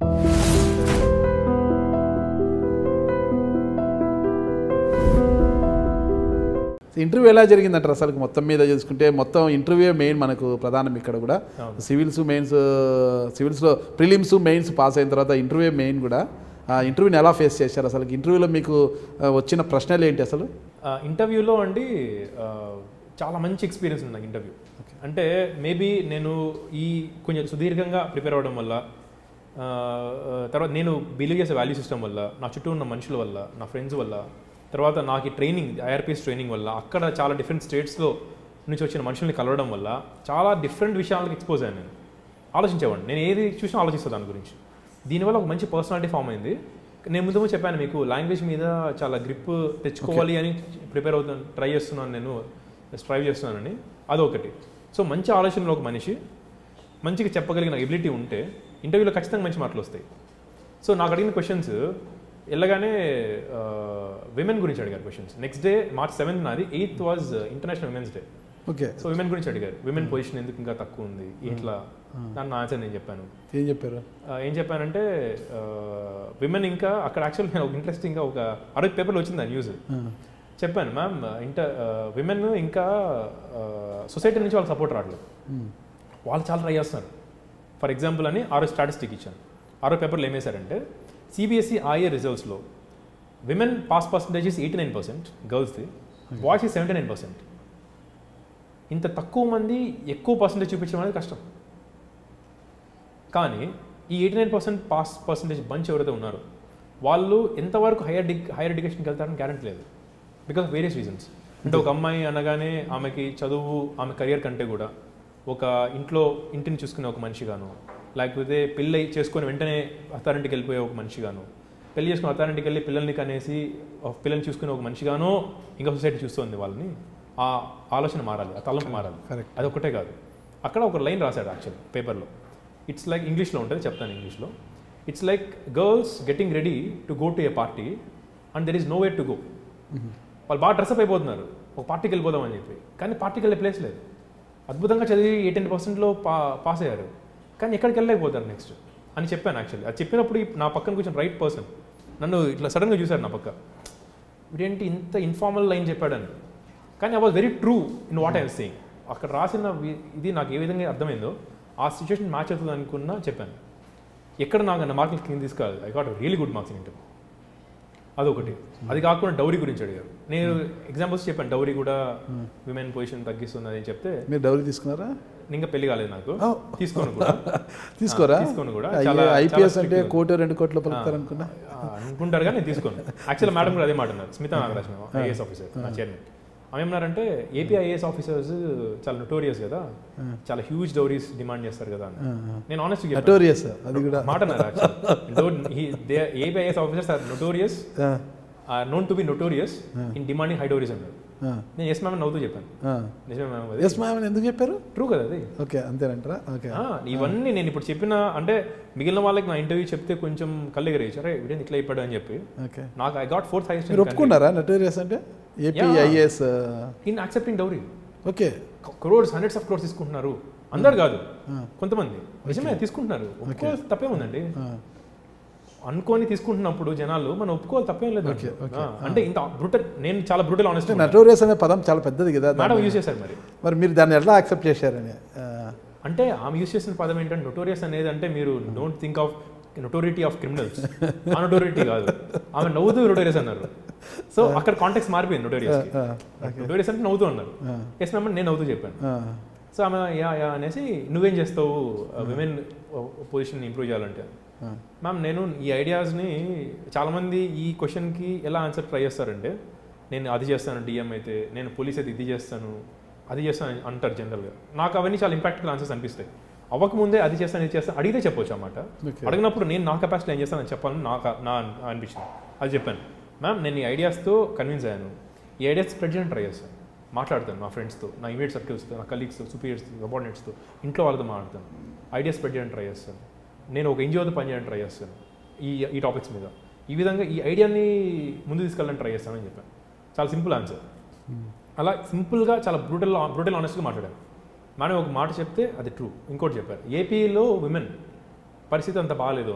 Interview ఎలా జరిగిందంటారు అసలు మొత్తం మీద చూసుకుంటే మొత్తం ఇంటర్వ్యూ మెయిన్ మనకు ప్రధానం ఇక్కడ కూడా అవును. సివిల్స్ మెయిన్స్ సివిల్స్లో ప్రిలిమ్స్ మెయిన్స్ పాస్ అయిన తర్వాత ఇంటర్వ్యూ మెయిన్ కూడా ఆ ఇంటర్వ్యూని ఎలా ఫేస్ చేశారు అసలు ఇంటర్వ్యూలో మీకు ఆ, వచ్చిన ప్రశ్నలు ఏంటి అసలు ఆ, ఇంటర్వ్యూలో అండి ఆ, చాలా మంచి ఎక్స్పీరియన్స్ ఉంది నాకు ఇంటర్వ్యూ అంటే మేబీ నేను ఈ కొంచెం సుదీర్ఘంగా ప్రిపేర్ అవ్వడం వల్ల ఆ, ఆ, తర్వాత నేను బిలీవ్ చేసే వాల్యూ సిస్టమ్ వల్ల నా చుట్టూ ఉన్న మనుషుల వల్ల నా ఫ్రెండ్స్ వల్ల తర్వాత నాకు ఈ ట్రైనింగ్ ఐఆర్పిఎస్ ట్రైనింగ్ వల్ల అక్కడ చాలా డిఫరెంట్ స్టేట్స్లో నుంచి వచ్చిన మనుషుల్ని కలవడం వల్ల చాలా డిఫరెంట్ విషయాలకు ఎక్స్పోజ్ అయ్యాను నేను ఆలోచించేవాడిని నేను ఏది చూసినా ఆలోచిస్తాను దాని గురించి దీనివల్ల ఒక మంచి పర్సనాలిటీ ఫామ్ అయింది నేను ముందు ముందు చెప్పాను మీకు లాంగ్వేజ్ మీద చాలా గ్రిప్ తెచ్చుకోవాలి అని ప్రిపేర్ అవుతాను ట్రై చేస్తున్నాను నేను స్ట్రైవ్ చేస్తున్నానని అదొకటి సో మంచి ఆలోచనలో ఒక మనిషి మంచిగా చెప్పగలిగిన ఎబిలిటీ ఉంటే ఇంటర్వ్యూలో ఖచ్చితంగా మంచి మార్కులు వస్తాయి సో నాకు అడిగిన క్వశ్చన్స్ వెళ్ళగానే విమెన్ గురించి అడిగారు questions next day March seventh నాది eighth was international women's day okay so women గురించి అడిగారు విమెన్ పొజిషన్ ఎందుకు ఇంకా తక్కువ ఉంది ఇట్లా దాని ఆన్సర్ నేను చెప్పాను ఏం చెప్పారు ఆ, ఏం చెప్పానంటే విమెన్ ఇంకా అక్కడ యాక్చువల్ నేను ఒక ఇంట్రెస్టింగ్గా ఒక అరవై పేపర్లో వచ్చింది ఆ న్యూస్ ఆ, చెప్పాను మ్యామ్ ఇంటర్ విమెన్ ఇంకా సొసైటీ నుంచి వాళ్ళకి సపోర్ట్ రావట్లేదు ఉమ్, వాళ్ళు చాలా ట్రై చేస్తున్నారు ఫర్ ఎగ్జాంపుల్ అని ఆరో స్టాటిస్టిక్ ఇచ్చాను ఆరో పేపర్లో ఏం వేశారంటే సిబిఎస్ఈ ఐఏ రిజల్ట్స్లో women pass percentage is eighty nine percent గర్ల్స్ది బాయ్స్ ఈ సెవెంటీ నైన్ పర్సెంట్ ఇంత తక్కువ మంది ఎక్కువ పర్సంటేజ్ చూపించడం అనేది కష్టం కానీ ఈ eighty nine percent pass percentage bunch ఎవరైతే ఉన్నారో వాళ్ళు ఎంతవరకు హైయర్ డి హైయర్ ఎడ్యుకేషన్కి వెళ్తారని గ్యారంటీ లేదు బికాస్ ఆఫ్ వేరియస్ రీజన్స్ అంటే ఒక అమ్మాయి అనగానే ఆమెకి చదువు ఆమె కెరియర్ కంటే కూడా ఒక ఇంట్లో ఇంటిని చూసుకునే ఒక మనిషిగాను లేకపోతే పెళ్ళి చేసుకొని వెంటనే అత్తారింటికి వెళ్ళిపోయే ఒక మనిషిగాను పెళ్లి చేసుకుని అత్తారింటికి వెళ్ళి పిల్లల్ని కనేసి ఒక పిల్లల్ని చూసుకునే ఒక మనిషిగానో ఇంకా సొసైటీ చూస్తుంది వాళ్ళని ఆ ఆలోచన మారాలి ఆ తలంపు మారాలి Correct. అది ఒకటే కాదు అక్కడ ఒక లైన్ రాశాడు యాక్చువల్ పేపర్లో ఇట్స్ లైక్ ఇంగ్లీష్లో ఉంటుంది చెప్తాను ఇంగ్లీష్లో it's like girls getting ready to go to a party and there is no way to go వాళ్ళు బాగా డ్రెస్అప్ అయిపోతున్నారు ఒక పార్టీకి వెళ్ళిపోదాం అని చెప్పి కానీ పార్టీకి వెళ్ళే ప్లేస్ లేదు అద్భుతంగా చదివి ఎయిటీన్ పర్సెంట్లో పా పాస్ అయ్యారు కానీ ఎక్కడికి వెళ్ళలేకపోతారు నెక్స్ట్ అని చెప్పాను యాక్చువల్లీ అది చెప్పినప్పుడు ఈ- నా పక్కన కూర్చొని రైట్ పర్సన్ నన్ను ఇట్లా సడన్గా చూశారు నా పక్క ఇదేంటి ఇంత ఇన్ఫార్మల్ లైన్ చెప్పాడని కానీ I was very true in what I'm saying అక్కడ రాసిన వి- ఇది నాకు ఏ విధంగా అర్థమైందో ఆ సిచ్యువేషన్ మ్యాచ్ అవుతుంది అనుకున్నా చెప్పాను ఎక్కడ నాకు నా మార్కులు కింద తీసుకోవాలి I got really good marks in inter అదొకటి అది కాకుండా డౌరీ గురించి అడిగారు నేను ఎగ్జాంపుల్స్ చెప్పాను డౌరీ కూడా విమెన్ పొజిషన్ తగ్గిస్తుంది అని చెప్తే మీరు డౌరీ తీసుకున్నారా ఇంకా పెళ్లి కాలేదు నాకు Oh. తీసుకోను కూడా తీసుకోరా ఆ, తీసుకోను కూడా. చాలా- ఐపీఎస్ చాలా అంటే strict. కోటి రెండు కోట్లు పలుకుతారు అనుకున్నా ఆ, అనుకుంటారు కానీ నేను తీసుకోను యాక్చువల్ మేడం కూడా అదే మాట అన్నారు స్మితా నాగరాజ్ ఐఏఎస్ ఆఫీసర్ నా చైర్మన్ ఆమె ఏమన్నారంటే ఏపీ ఐఏఎస్ ఆఫీసర్స్ చాలా నోటోరియస్ కదా చాలా హ్యూజ్ డౌరీస్ డిమాండ్ చేస్తారు కదా అని నేను ఆనెస్ట్ నటోరియస్ అది కూడా మాట అన్నారు AP IAS officers are notorious uh, are known to be notorious in demanding high dowries అన్నారు ఆ, నేను ఎస్ మ్యామ్ నవ్వుతూ చెప్పాను ఆ. నిజమే మ్యామ్ అది ఎస్ మ్యామ్ ఎందుకు చెప్పారు ట్రూ కదా అది ఓకే అంతేనంటారా ఓకే ఆ, ఇవన్నీ నేను ఇప్పుడు చెప్పిన అంటే మిగిలిన వాళ్ళకి నా ఇంటర్వ్యూ చెప్తే కొంచెం కళ్ళు ఎగరేయచ్చు అరే వీడియో ఇట్లా అయిపోయాడు అని చెప్పి ఓకే నాకు ఐ గాట్ ఫోర్త్ మీరు హైయెస్ట్ ఒప్పుకున్నారా నటోరియస్ అంటే AP Yeah. IAS in accepting dowry okay crores hundreds of crores తీసుకుంటున్నారు అందరు కాదు కొంతమంది నిజమే తీసుకుంటున్నారు ఒప్పుకోవాలి తప్పే ఉందండి ఆ, అనుకొని తీసుకుంటున్నప్పుడు జనాలు మనం ఒప్పుకోవాలి తప్పేం లేదు Okay, okay. ఆ, అంటే ఇంత బ్రూటల్ నేను చాలా బ్రూటల్ ఆనెస్ట్ అంటే నటోరియస్ అనే పదం చాలా పెద్దది కదా మేడం యూజ్ చేశారు మరి మరి మీరు దాన్ని ఎలా యాక్సెప్ట్ చేశారని ఆ, అంటే ఆమె యూజ్ చేసిన పదం ఏంటంటే నొటోరియస్ అనేది అంటే మీరు don't think of notoriety of criminals ఆ నొటోరిటీ కాదు ఆమె నవ్వుతూ నొటోరియస్ అన్నారు సో అక్కడ కాంటాక్ట్స్ మారిపోయింది నొటోరియస్ ఆ, నొటోరియస్ అంటే నవ్వుతూ అన్నారు ఆ. ఎస్ మ్యామ్ నేను నవ్వుతూ చెప్పాను ఆ, సో ఆమె యా యా అనేసి నువ్వేం చేస్తావు విమెన్ పొజిషన్ ఇంప్రూవ్ చేయాలంటే ఆ, మ్యామ్ నేను ఈ ఐడియాస్ని చాలామంది ఈ క్వశ్చన్కి ఎలా ఆన్సర్ ట్రై చేస్తారంటే నేను అది చేస్తాను డిఎం అయితే నేను పోలీస్ అయితే ఇది చేస్తాను అది చేస్తాను అంటారు జనరల్గా నాకు అవన్నీ చాలా ఇంపాక్ట్ఫుల్ ఆన్సర్స్ అనిపిస్తాయి అవ్వకముందే అది చేస్తాను ఇది చేస్తాను అడిగితే చెప్పొచ్చు అన్నమాట Okay. అడిగినప్పుడు నేను నా కెపాసిటీ ఏం చేస్తానని చెప్పాలని నాకు నా అనిపించింది అది చెప్పాను మ్యామ్ నేను ఈ ఐడియాస్తో కన్విన్స్ అయ్యాను ఈ ఐడియాస్ స్ప్రెడ్ చేయడానికి ట్రై చేస్తాను మాట్లాడతాను నా ఫ్రెండ్స్తో నా ఇమీడియట్ సర్కిల్స్తో నా కలీగ్స్తో సుపీరియర్స్తో సబార్డినేట్స్తో ఇంట్లో వాళ్ళతో మాట్లాడతాను ఐడియాస్ స్ప్రెడ్ చేయడానికి ట్రై చేస్తాను నేను ఒక ఎన్జిఓతో పనిచేయడానికి ట్రై చేస్తాను ఈ ఈ టాపిక్స్ మీద ఈ విధంగా ఈ ఐడియాని ముందు తీసుకెళ్ళడానికి ట్రై చేస్తానని చెప్పాను చాలా సింపుల్ ఆన్సర్ అలా సింపుల్గా చాలా బ్రూటల్ బ్రూటల్ ఆనెస్ట్గా మాట్లాడాను మేడం ఒక మాట చెప్తే అది ట్రూ ఇంకోటి చెప్పారు ఏపీలో విమెన్ పరిస్థితి అంత బాగాలేదు అని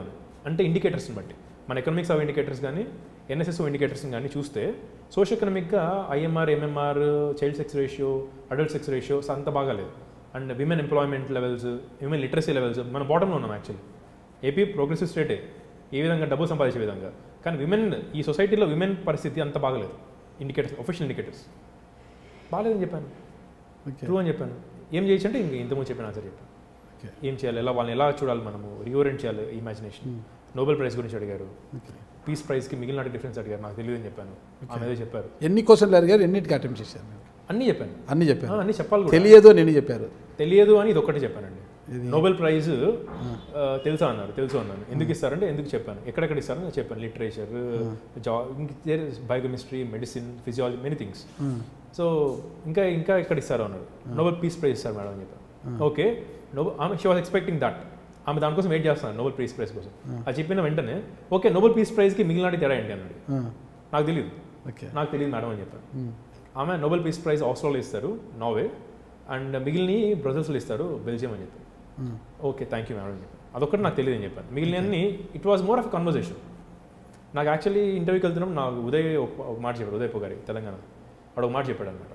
అంటే ఇండికేటర్స్ని బట్టి మన ఎకనామిక్స్ ఆఫ్ ఇండికేటర్స్ కానీ ఎన్ఎస్ఎస్ ఇండికేటర్స్ కానీ చూస్తే సోషల్ ఎకనామిక్గా IMR MMR child sex ratio adult sex ratios అంత బాగాలేదు and women employment levels women literacy levels మన బాటంలో ఉన్నాం యాక్చువల్లీ ఏపీ ప్రోగ్రెసివ్ స్టేటే ఏ విధంగా డబ్బు సంపాదించే విధంగా కానీ విమెన్ ఈ సొసైటీలో విమెన్ పరిస్థితి అంత బాగలేదు ఇండికేటర్స్ ఒఫిషియల్ ఇండికేటర్స్ బాగాలేదని చెప్పాను ఓకే ట్రూ అని చెప్పాను ఏం చేయొచ్చు అంటే ఇంక ఇంతకుముందు చెప్పిన ఆన్సర్ చెప్పాను ఓకే ఏం చేయాలి ఎలా వాళ్ళని ఎలా చూడాలి మనము రీఓరియంట్ చేయాలి ఇమాజినేషన్ నోబెల్ ప్రైజ్ గురించి అడిగారు ఓకే పీస్ ప్రైజ్కి మిగిలిన డిఫరెన్స్ అడిగారు నాకు తెలియదు అని చెప్పాను ఆమె ఏదో చెప్పారు ఎన్ని క్వశ్చన్లు అడిగారు ఎన్నిటికి అటెంప్ట్ చేశారు మీరు అన్నీ చెప్పాను అన్ని ఆ, చెప్పారు అన్నీ చెప్పాలి కూడా తెలియదు అని ఎన్ని చెప్పారు తెలియదు అని ఇది ఒక్కటే చెప్పానండి నోబెల్ ప్రైజ్ ఆ, తెలుసా అన్నారు తెలుసు అన్నాను ఎందుకు ఇస్తారంటే ఎందుకు చెప్పాను ఎక్కడెక్కడ ఇస్తారని నేను చెప్పాను లిటరేచర్ జా biochemistry medicine physiology many things so ఇంకా ఇంకా ఎక్కడ ఇస్తారు అన్నారు నోబెల్ పీస్ ప్రైజ్ ఇస్తారు మేడం అని చెప్పాను ఓకే నోబెల్ ఆమె షీ వాజ్ ఎక్స్పెక్టింగ్ దట్ ఆమె దానికోసం వెయిట్ చేస్తాను నోబెల్ పీస్ ప్రైజ్ కోసం అది చెప్పిన వెంటనే ఓకే నోబెల్ పీస్ ప్రైజ్కి మిగిలిన తేడా ఏంటి అన్నాడు ఆ, నాకు తెలియదు ఓకే నాకు తెలియదు మేడం అని చెప్పాను ఆమె నోబెల్ పీస్ ప్రైజ్ ఆస్ట్రేలియాలో ఇస్తారు నార్వే అండ్ మిగిలిన బ్రజల్స్లో ఇస్తారు బెల్జియం అని చెప్పాను ఓకే థ్యాంక్ యూ మేడం అని చెప్పాను అదొక్కటి నాకు తెలియదు అని చెప్పాను మిగిలిన it was more of conversation నాకు యాక్చువల్లీ ఇంటర్వ్యూకి వెళ్తున్నాం నాకు ఉదయ్ ఒక ఒక మాట చెప్పాడు ఉదయ్ పొగారి తెలంగాణ వాడు ఒక మాట చెప్పాడు అనమాట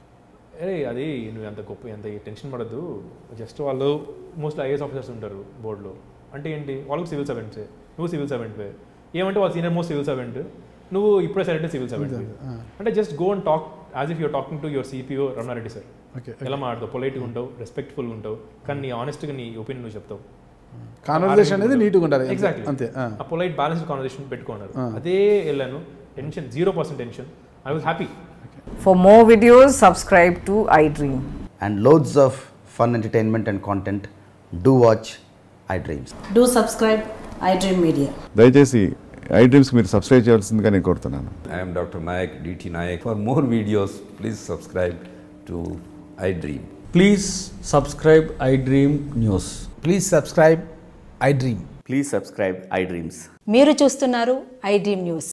అరే అది నువ్వు ఎంత గొప్ప ఎంత టెన్షన్ పడద్దు జస్ట్ వాళ్ళు మోస్ట్ ఐఏఎస్ ఆఫీసర్స్ ఉంటారు బోర్డులో అంటే ఏంటి వాళ్ళకి సివిల్ సర్వెంట్సే నువ్వు సివిల్ సర్వెంట్వే ఏమంటే వాళ్ళు సీనియర్ మోస్ట్ సివిల్ సర్వెంట్ నువ్వు ఇప్పుడే సరే సివిల్ సర్వెంట్ ఆ, అంటే just go and talk as if you're talking to your CPO Ramana Reddy sir okay ఎలా మాట్లాడతావు పొలైట్గా ఉంటావు రెస్పెక్ట్ఫుల్గా ఉంటావు కానీ నీ ఆనెస్ట్గా నీ ఒపీనియన్ నువ్వు చెప్తావు కాన్వర్జేషన్ అనేది నీట్గా ఉండాలి అంతే. ఎగ్జాక్ట్లీ అంతే ఆ. ఆ పొలైట్ బ్యాలెన్స్డ్ కాన్వర్జేషన్ పెట్టుకున్నారు అదే వెళ్ళాను tension zero percent tension I was happy For more videos, subscribe to iDream. and loads of fun entertainment and content, do watch iDreams. Do subscribe iDream Media. దయచేసి I డ్రీమ్స్కి మీరు subscribe చేయాల్సిందిగా నేను కోరుతున్నాను I am Dr. Nayak, DT Nayak. For more videos, please subscribe to iDream. Please subscribe iDream News. Please subscribe iDream. Please subscribe iDreams. మీరు చూస్తున్నారు iDream News.